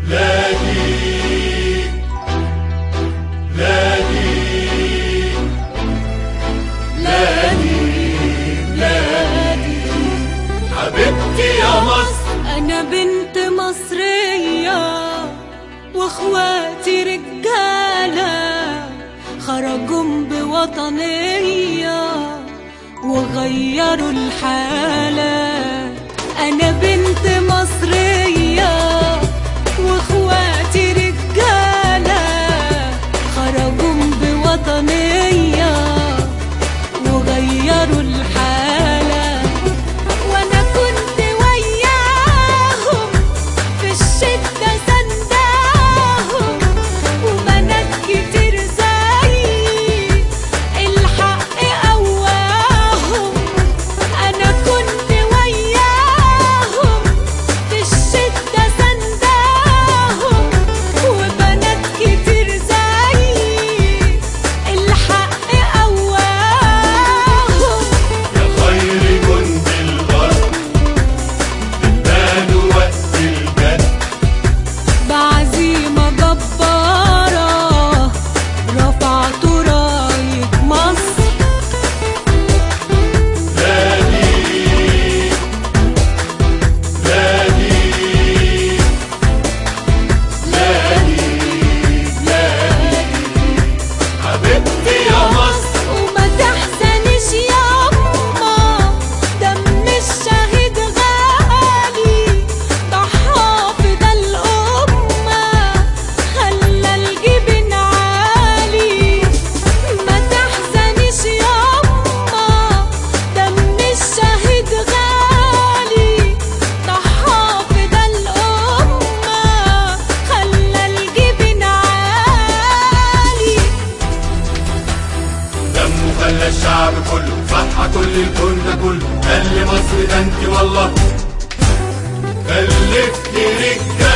بلادي بلادي بلادي بلادي حبيبتي يا مصر أنا بنت مصرية وإخواتي رجالة خرجوا بوطنية وغيروا الحالة أنا بنت مصرية وإخواتي رجالة خرجوا بوطنية وغيروا الحالة وانا كنت وياهم في الشدة سنداهم وبنات كتير زيي الحق قواهم انا كنت وياهم في الشدة سنداهم وبنات كتير زيي الحق قواهم يا خير جند الغرب بتبان وقت الجد بعزيمة جبارة رفعت راية مصر بلادي بلادي بلادي بلادي حبيبتي يا مصر وما تحزنش ياما دم الشهيد غالي ضحى فدا الأمة خلى الجبين عالي ما تحزنش ياما دم الشهيد غالي ضحى فدا الأمة خلى الجبين عالي دمه خلى الشعب كله صح كل الكون ده كله قال لي مصر ده انت والله خلفتني رجاله